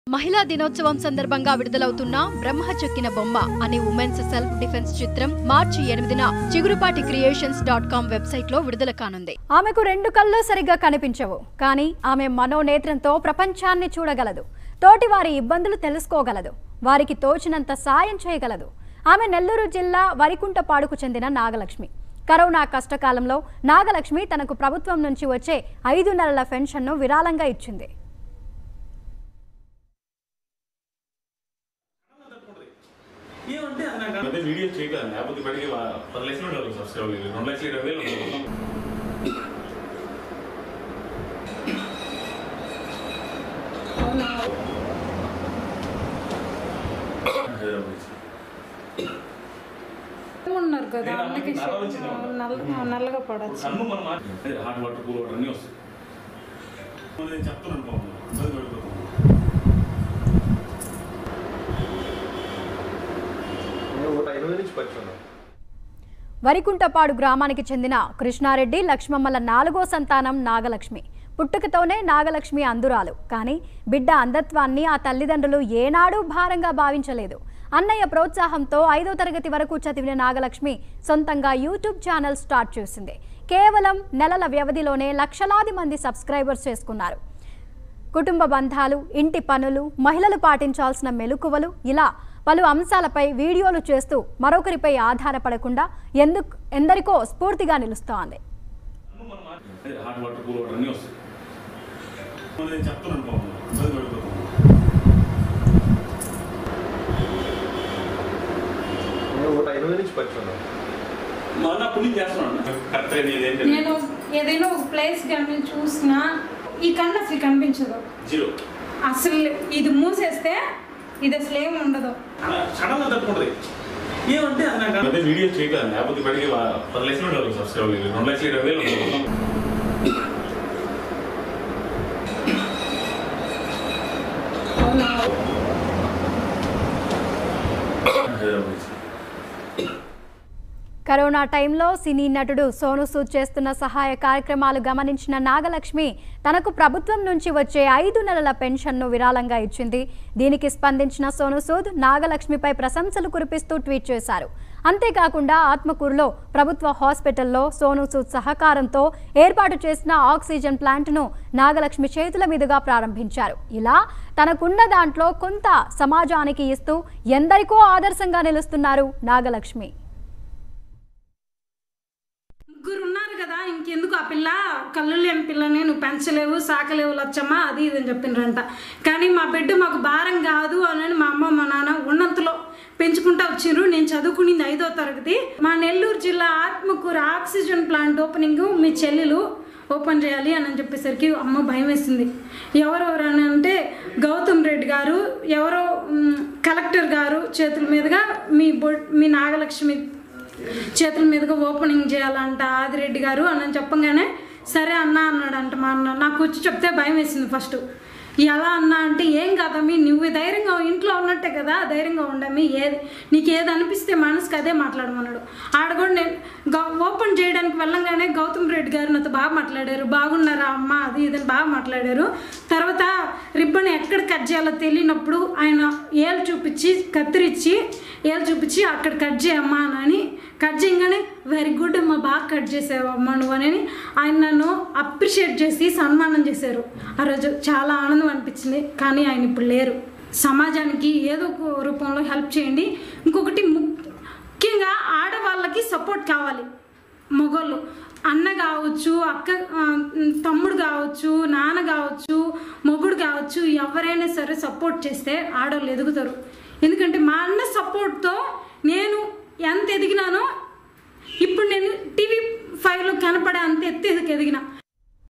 మహిళా దినోత్సవం సందర్భంగా విడుదలవుతున్న బ్రహ్మ చెక్కిన బొమ్మ అనే ఉమెన్స్ సెల్ఫ్ డిఫెన్స్ చిత్రం మార్చి ఎనిమిదిన Chigurupati creations dot com website లో విడుదల కానుంది ఆమెకు రెండు కళ్ళు సరిగ్గా కనిపించవు కానీ ఆమె మనోనేత్రంతో ప్రపంచాన్ని చూడగలదు తోటి వారి ఇబ్బందులు తెలుసుకోగలదు వారికి తోచినంత సాయం చేయగలదు ఆమె నెల్లూరు జిల్లా వరికుంటపాడుకు చెందిన నాగలక్ష్మి కరోనా కష్టకాలంలో నాగలక్ష్మి తనకు ప్రభుత్వం నుంచి వచ్చే ఐదు నెలల పెన్షన్ను విరాళంగా ఇచ్చింది ఏమంటే అది నాకు అదే వీడియో చేయగలను లేకపోతే ఇప్పటికి వా- పది లక్షలు ఉండాలి సబ్స్క్రైబ్ రెండు లక్షల ఇరవై వేలు ఉండాలి. హైదరాబాద్ నుంచి. ఉన్నారు కదా నేను అందుకే నల్ల వచ్చింది అన్నమాట. నల్ల నల్లగా పడచ్చు కన్ను మనం మా- అదే హాట్ వాటర్ కూల్ వాటర్ అన్నీ వస్తాయి నేను చెప్తున్నాను పాపం ఇబ్బంది పడిపోతాను నేను ఒక ఎనిమిది నుంచి పరిచయం వరికుంటపాడు గ్రామానికి చెందిన కృష్ణారెడ్డి లక్ష్మమ్మల నాలుగో సంతానం నాగలక్ష్మి పుట్టుకతోనే నాగలక్ష్మి అందురాలు కానీ బిడ్డ అంధత్వాన్ని ఆ తల్లిదండ్రులు ఏనాడూ భారంగా భావించలేదు అన్నయ్య ప్రోత్సాహంతో ఐదో తరగతి వరకు చదివిన నాగలక్ష్మి సొంతంగా యూట్యూబ్ ఛానల్ స్టార్ట్ చేసింది కేవలం నెలల వ్యవధిలోనే లక్షలాది మంది సబ్స్క్రైబర్స్ చేసుకున్నారు కుటుంబ బంధాలు ఇంటి పనులు మహిళలు పాటించాల్సిన మెలకువలు ఇలా పలు అంశాలపై వీడియోలు చేస్తూ మరొకరిపై ఆధారపడకుండా ఎందుకు ఎందరికో స్ఫూర్తిగా నిలుస్తోంది కన్ను మనం మా- అదే హాట్ వాటర్ కూల్ వాటర్ అన్నీ వస్తాయి నేను చెప్తున్నాను పాపం ఇబ్బంది పడిపోతాను నేను ఒక ఎనిమిది నుంచి పరిచయం మా అన్న అప్పటి నుంచి చేస్తున్నాను కరెక్ట్ అనేది ఏంటంటే నేను ఏదైనా ఒక ప్లేస్ కానీ చూసినా ఈ కన్ను అసలు కనిపించదు జీరో అసలు ఇది మూసేస్తే ఇది అసలు ఏమి ఉండదు సడన్ గా తట్టుకుంటది ఏమంటే అది నాకు అదే వీడియో చేయగలను లేకపోతే ఇప్పటికి వా- పది లక్షలు ఉండాలి సబ్స్క్రైబ్ రెండు లక్షల ఇరవై వేలు ఉండాలి. హైదరాబాద్ నుంచి. కరోనా టైంలో సినీ నటుడు సోను సూద్ చేస్తున్న సహాయ కార్యక్రమాలు గమనించిన నాగలక్ష్మి తనకు ప్రభుత్వం నుంచి వచ్చే ఐదు నెలల పెన్షన్ను విరాళంగా ఇచ్చింది దీనికి స్పందించిన సోను సూద్ నాగలక్ష్మిపై ప్రశంసలు కురిపిస్తూ ట్వీట్ చేశారు అంతేకాకుండా ఆత్మకూరులో ప్రభుత్వ హాస్పిటల్లో సోను సూద్ సహకారంతో ఏర్పాటు చేసిన ఆక్సిజన్ ప్లాంట్ను నాగలక్ష్మి చేతుల మీదుగా ప్రారంభించారు ఇలా తనకున్న దాంట్లో కొంత సమాజానికి ఇస్తూ ఎందరికో ఆదర్శంగా నిలుస్తున్నారు నాగలక్ష్మి ముగ్గురు ఉన్నారు కదా ఇంకెందుకు ఆ పిల్ల కళ్ళు లేని పిల్లని నువ్వు పెంచలేవు సాకలేవు లచ్చమ్మ అది ఇది అని చెప్పినారంట కానీ మా బిడ్డ మాకు భారం కాదు అని మా అమ్మ మా నాన్న ఉన్నంతలో పెంచుకుంటా వచ్చిండ్రు నేను చదువుకునింది ఐదో తరగతి మా నెల్లూరు జిల్లా ఆత్మకూరు ఆక్సిజన్ ప్లాంట్ ఓపెనింగ్ మీ చెల్లెలు ఓపెన్ చేయాలి అని చెప్పేసరికి అమ్మ భయం వేసింది ఎవరెవరు అని అంటే గౌతమ్ రెడ్డి గారు ఎవరో మ్, కలెక్టర్ గారు చేతుల మీదుగా మీ బొ మీ నాగలక్ష్మి చేతుల మీదుగా ఓపెనింగ్ చేయాలంట ఆదిరెడ్డి గారు అని చెప్పగానే సరే అన్న అన్నాడంట మా అన్న నాకు వచ్చి చెప్తే భయం వేసింది ఫస్ట్ ఎలా అన్నా అంటే ఏం కాదమ్మి నువ్వు ధైర్యంగా ఇంట్లో ఉన్నట్టే కదా ధైర్యంగా ఉండమ్మి ఏది నీకు ఏది అనిపిస్తే మనసుకి అదే మాట్లాడమన్నాడు ఆడ కూడా నేను గౌ- ఓపెన్ చేయడానికి వెళ్ళంగానే గౌతమ్ రెడ్డి గారు నాతో బాగా మాట్లాడారు బాగున్నారా అమ్మ అది ఇదని బాగా మాట్లాడారు తర్వాత రిబ్బన్ ఎక్కడ కట్ చేయాలో తెలియనప్పుడు ఆయన ఏలు చూపించి కత్తిరించి ఏలు చూపించి అక్కడ కట్ చేయమ్మా అని కట్ చేయగానే వెరీ గుడ్ అమ్మా బాగా కట్ చేసావు అమ్మ నువ్వు అని ఆయన నన్ను అప్రిషియేట్ చేసి సన్మానం చేశారు ఆ రోజు చాలా ఆనందం అనిపించింది కానీ ఆయన ఇప్పుడు లేరు సమాజానికి ఏదో ఒక రూపంలో హెల్ప్ చేయండి ఇంకొకటి ముఖ్యంగా ఆడవాళ్ళకి సపోర్ట్ కావాలి మొగోళ్ళు అన్న కావచ్చు అక్క ఆ, తమ్ముడు కావచ్చు నాన్న కావచ్చు మొగుడు కావచ్చు ఎవరైనా సరే సపోర్ట్ చేస్తే ఆడవాళ్ళు ఎదుగుతారు ఎందుకంటే మా అన్న సపోర్ట్తో నేను ఎంత ఎదిగినానో ఇప్పుడు నేను టీవీ ఫైవ్లో కనపడే అంత ఎత్తు ఎదిగిన